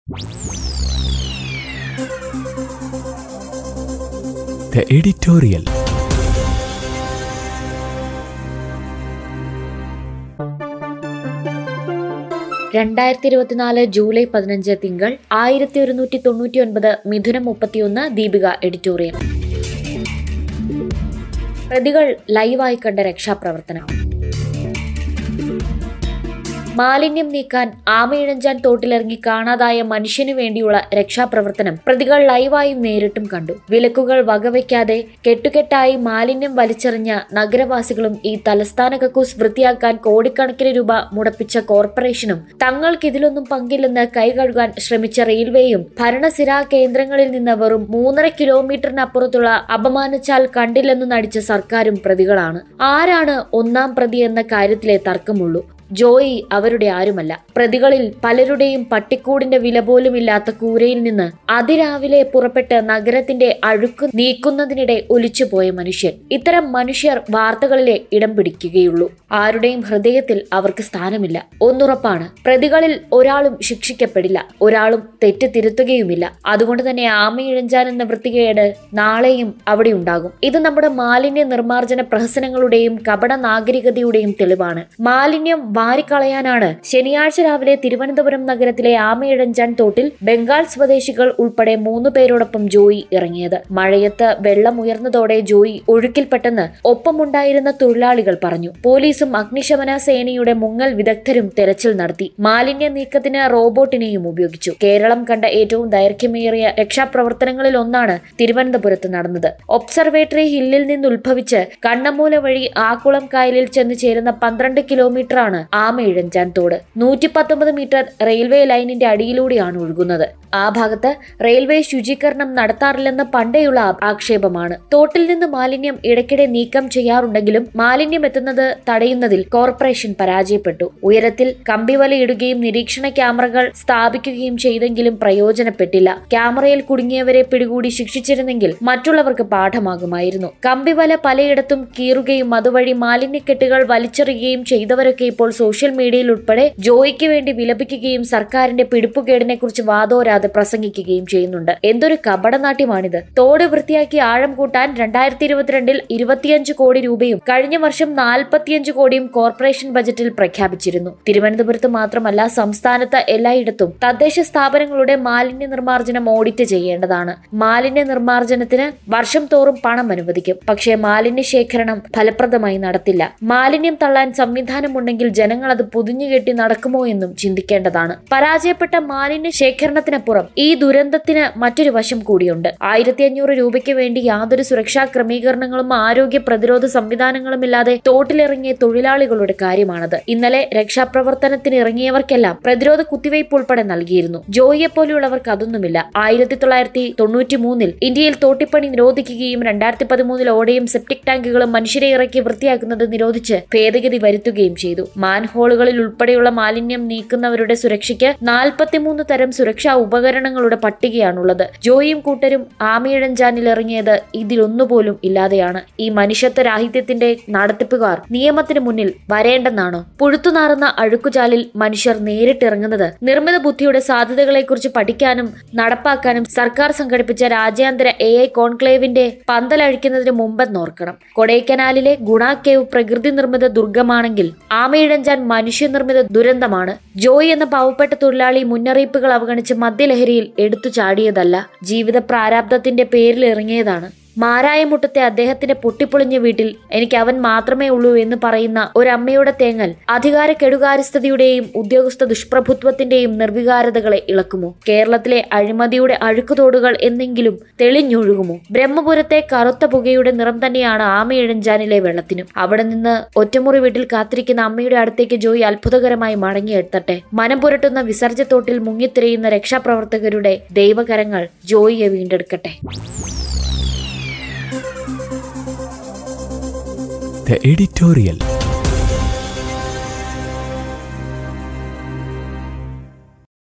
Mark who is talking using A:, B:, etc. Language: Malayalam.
A: The editorial.
B: രണ്ടായിരത്തി ഇരുപത്തിനാല് ജൂലൈ പതിനഞ്ച് തിങ്കൾ ആയിരത്തി ഒരുന്നൂറ്റി തൊണ്ണൂറ്റി ഒൻപത് മിഥുനം മുപ്പത്തിയൊന്ന് ദീപിക എഡിറ്റോറിയൽ പ്രതികൾ ലൈവായി കണ്ട രക്ഷാപ്രവർത്തനം മാലിന്യം നീക്കാൻ ആമയിഴഞ്ചാൻ തോട്ടിലിറങ്ങി കാണാതായ മനുഷ്യനു വേണ്ടിയുള്ള രക്ഷാപ്രവർത്തനം പ്രതികൾ ലൈവായും നേരിട്ടും കണ്ടു വിലക്കുകൾ വകവയ്ക്കാതെ കെട്ടുകെട്ടായി മാലിന്യം വലിച്ചെറിഞ്ഞ നഗരവാസികളും ഈ തലസ്ഥാന കക്കൂസ് വൃത്തിയാക്കാൻ കോടിക്കണക്കിന് രൂപ മുടപ്പിച്ച കോർപ്പറേഷനും തങ്ങൾക്ക് ഇതിലൊന്നും പങ്കില്ലെന്ന് കൈകഴുകാൻ ശ്രമിച്ച റെയിൽവേയും ഭരണസിരാ കേന്ദ്രങ്ങളിൽ നിന്ന് വെറും മൂന്നര കിലോമീറ്ററിനപ്പുറത്തുള്ള അപമാനിച്ചാൽ കണ്ടില്ലെന്നു നടിച്ച സർക്കാരും പ്രതികളാണ് ആരാണ് ഒന്നാം പ്രതി എന്ന കാര്യത്തിലെ തർക്കമുള്ളൂ ജോയി അവരുടെ ആരുമല്ല പ്രതികളിൽ പലരുടെയും പട്ടിക്കൂടിന്റെ വില പോലുമില്ലാത്ത കൂരയിൽ നിന്ന് അതിരാവിലെ പുറപ്പെട്ട് നഗരത്തിന്റെ അഴുക്ക് നീക്കുന്നതിനിടെ ഒലിച്ചുപോയ മനുഷ്യൻ ഇത്തരം മനുഷ്യർ വാർത്തകളിലെ ഇടം പിടിക്കുകയുള്ളൂ ആരുടെയും ഹൃദയത്തിൽ അവർക്ക് സ്ഥാനമില്ല ഒന്നുറപ്പാണ് പ്രതികളിൽ ഒരാളും ശിക്ഷിക്കപ്പെടില്ല ഒരാളും തെറ്റ് തിരുത്തുകയുമില്ല അതുകൊണ്ട് തന്നെ ആമയിഴഞ്ചാൻ എന്ന വൃത്തികേട് നാളെയും അവിടെ ഉണ്ടാകും ഇത് നമ്മുടെ മാലിന്യ നിർമ്മാർജ്ജന പ്രഹസനങ്ങളുടെയും കപട നാഗരികതയുടെയും തെളിവാണ് മാലിന്യം വാരിക്കളയാനാണ് ശനിയാഴ്ച രാവിലെ തിരുവനന്തപുരം നഗരത്തിലെ ആമയിഴഞ്ചാൻ തോട്ടിൽ ബംഗാൾ സ്വദേശികൾ ഉൾപ്പെടെ മൂന്ന് പേരോടൊപ്പം ജോയി ഇറങ്ങിയത് മഴയത്ത് വെള്ളം ഉയർന്നതോടെ ജോയി ഒഴുക്കിൽപ്പെട്ടെന്ന് ഒപ്പമുണ്ടായിരുന്ന തൊഴിലാളികൾ പറഞ്ഞു പോലീസും അഗ്നിശമന സേനയുടെ മുങ്ങൽ വിദഗ്ധരും തെരച്ചിൽ നടത്തി മാലിന്യ നീക്കത്തിന് റോബോട്ടിനെയും ഉപയോഗിച്ചു കേരളം കണ്ട ഏറ്റവും ദൈർഘ്യമേറിയ രക്ഷാപ്രവർത്തനങ്ങളിൽ ഒന്നാണ് തിരുവനന്തപുരത്ത് നടന്നത് ഒബ്സർവേറ്ററി ഹില്ലിൽ നിന്ന് ഉത്ഭവിച്ച് കണ്ണമൂല വഴി ആക്കുളം കായലിൽ ചെന്ന് ചേരുന്ന പന്ത്രണ്ട് കിലോമീറ്ററാണ് ആമയിഴഞ്ചാൻ തോട് നൂറ്റി പത്തൊമ്പത് മീറ്റർ റെയിൽവേ ലൈനിന്റെ അടിയിലൂടെയാണ് ഒഴുകുന്നത് ആ ഭാഗത്ത് റെയിൽവേ ശുചീകരണം നടത്താറില്ലെന്ന് പണ്ടേയുള്ള ആക്ഷേപമാണ് തോട്ടിൽ നിന്ന് മാലിന്യം ഇടയ്ക്കിടെ നീക്കം ചെയ്യാറുണ്ടെങ്കിലും മാലിന്യം എത്തുന്നത് തടയുന്നതിൽ കോർപ്പറേഷൻ പരാജയപ്പെട്ടു ഉയരത്തിൽ കമ്പിവലയിടുകയും നിരീക്ഷണ ക്യാമറകൾ സ്ഥാപിക്കുകയും ചെയ്തെങ്കിലും പ്രയോജനപ്പെട്ടില്ല ക്യാമറയിൽ കുടുങ്ങിയവരെ പിടികൂടി ശിക്ഷിച്ചിരുന്നെങ്കിൽ മറ്റുള്ളവർക്ക് പാഠമാകുമായിരുന്നു കമ്പിവല പലയിടത്തും കീറുകയും അതുവഴി മാലിന്യക്കെട്ടുകൾ വലിച്ചെറിയുകയും ചെയ്തവരൊക്കെ ഇപ്പോൾ സോഷ്യൽ മീഡിയയിൽ ഉൾപ്പെടെ ജോയിക്ക് വേണ്ടി വിലപിക്കുകയും സർക്കാരിന്റെ പിടിപ്പുകേടിനെ കുറിച്ച് വാദോരാതെ പ്രസംഗിക്കുകയും ചെയ്യുന്നുണ്ട് എന്തൊരു കപടനാട്യമാണിത് തോട് വൃത്തിയാക്കി ആഴം കൂട്ടാൻ രണ്ടായിരത്തി ഇരുപത്തിരണ്ടിൽ ഇരുപത്തിയഞ്ച് കോടി രൂപയും കഴിഞ്ഞ വർഷം നാൽപ്പത്തിയഞ്ച് കോടിയും കോർപ്പറേഷൻ ബജറ്റിൽ പ്രഖ്യാപിച്ചിരുന്നു തിരുവനന്തപുരത്ത് മാത്രമല്ല സംസ്ഥാനത്ത് എല്ലായിടത്തും തദ്ദേശ സ്ഥാപനങ്ങളുടെ മാലിന്യ നിർമ്മാർജ്ജനം ഓഡിറ്റ് ചെയ്യേണ്ടതാണ് മാലിന്യ നിർമ്മാർജ്ജനത്തിന് വർഷം തോറും പണം അനുവദിക്കും പക്ഷേ മാലിന്യ ശേഖരണം ഫലപ്രദമായി നടത്തില്ല മാലിന്യം തള്ളാൻ സംവിധാനമുണ്ടെങ്കിൽ ജനങ്ങൾ അത് പൊതിഞ്ഞുകെട്ടി നടക്കുമോ എന്നും ചിന്തിക്കേണ്ടതാണ് പരാജയപ്പെട്ട മാലിന്യ ശേഖരണത്തിനപ്പുറം ഈ ദുരന്തത്തിന് മറ്റൊരു വശം കൂടിയുണ്ട് ആയിരത്തി അഞ്ഞൂറ് രൂപയ്ക്ക് വേണ്ടി യാതൊരു സുരക്ഷാ ക്രമീകരണങ്ങളും ആരോഗ്യ പ്രതിരോധ സംവിധാനങ്ങളും ഇല്ലാതെ തോട്ടിലിറങ്ങിയ തൊഴിലാളികളുടെ കാര്യമാണത് ഇന്നലെ രക്ഷാപ്രവർത്തനത്തിന് ഇറങ്ങിയവർക്കെല്ലാം പ്രതിരോധ കുത്തിവയ്പ് ഉൾപ്പെടെ നൽകിയിരുന്നു ജോയിയെ പോലെയുള്ളവർക്ക് അതൊന്നുമില്ല ആയിരത്തി തൊള്ളായിരത്തി തൊണ്ണൂറ്റി മൂന്നിൽ ഇന്ത്യയിൽ തോട്ടിപ്പണി നിരോധിക്കുകയും രണ്ടായിരത്തി പതിമൂന്നിൽ ഓടയും സെപ്റ്റിക് ടാങ്കുകളും മനുഷ്യരെ ഇറക്കി വൃത്തിയാക്കുന്നത് നിരോധിച്ച് ഭേദഗതി വരുത്തുകയും ചെയ്തു മാൻഹോളുകളിൽ ഉൾപ്പെടെയുള്ള മാലിന്യം നീക്കുന്നവരുടെ സുരക്ഷയ്ക്ക് നാൽപ്പത്തിമൂന്ന് തരം സുരക്ഷാ ഉപകരണങ്ങളുടെ പട്ടികയാണുള്ളത് ജോയിയും കൂട്ടരും ആമയിഴഞ്ചാനിൽ ഇറങ്ങിയത് ഇതിലൊന്നുപോലും ഇല്ലാതെയാണ് ഈ മനുഷ്യത്വ രാഹിത്യത്തിന്റെ നടത്തിപ്പുകാർ നിയമത്തിന് മുന്നിൽ വരേണ്ടെന്നാണോ പുഴുത്തുനാറുന്ന അഴുക്കുചാലിൽ മനുഷ്യർ നേരിട്ടിറങ്ങുന്നത് നിർമ്മിത ബുദ്ധിയുടെ സാധ്യതകളെക്കുറിച്ച് പഠിക്കാനും നടപ്പാക്കാനും സർക്കാർ സംഘടിപ്പിച്ച രാജ്യാന്തര എ ഐ കോൺക്ലേവിന്റെ പന്തലഴിക്കുന്നതിന് മുമ്പെന്നോർക്കണം കൊടൈക്കനാലിലെ ഗുണ കേവ് പ്രകൃതി നിർമ്മിത ദുർഗമാണെങ്കിൽ ആമയിഴഞ്ചാൻ മനുഷ്യനിർമ്മിത ദുരന്തമാണ് ജോയി എന്ന പാവപ്പെട്ട തൊഴിലാളി മുന്നറിയിപ്പുകൾ അവഗണിച്ച് മദ്യലഹരിയിൽ എടുത്തു ചാടിയതല്ല ജീവിത പ്രാരാബ്ദത്തിന്റെ പേരിൽ ഇറങ്ങിയതാണ് മാരായമുട്ടത്തെ അദ്ദേഹത്തിന്റെ പൊട്ടിപ്പൊളിഞ്ഞ വീട്ടിൽ എനിക്ക് അവൻ മാത്രമേ ഉള്ളൂ എന്ന് പറയുന്ന ഒരമ്മയുടെ തേങ്ങൽ അധികാര കെടുകാര്യസ്ഥതയുടെയും ഉദ്യോഗസ്ഥ ദുഷ്പ്രഭുത്വത്തിന്റെയും നിർവികാരതകളെ ഇളക്കുമോ കേരളത്തിലെ അഴിമതിയുടെ അഴുക്കുതോടുകൾ എന്നെങ്കിലും തെളിഞ്ഞൊഴുകുമോ ബ്രഹ്മപുരത്തെ കറുത്ത പുകയുടെ നിറം തന്നെയാണ് ആമയിഴഞ്ചാനിലെ വെള്ളത്തിനും അവിടെ നിന്ന് ഒറ്റമുറി വീട്ടിൽ കാത്തിരിക്കുന്ന അമ്മയുടെ അടുത്തേക്ക് ജോയി അത്ഭുതകരമായി മടങ്ങിയെത്തട്ടെ മനം പുരട്ടുന്ന വിസർജ്യത്തോട്ടിൽ മുങ്ങിത്തിരയുന്ന രക്ഷാപ്രവർത്തകരുടെ ദൈവകരങ്ങൾ ജോയിയെ വീണ്ടെടുക്കട്ടെ
A: The editorial.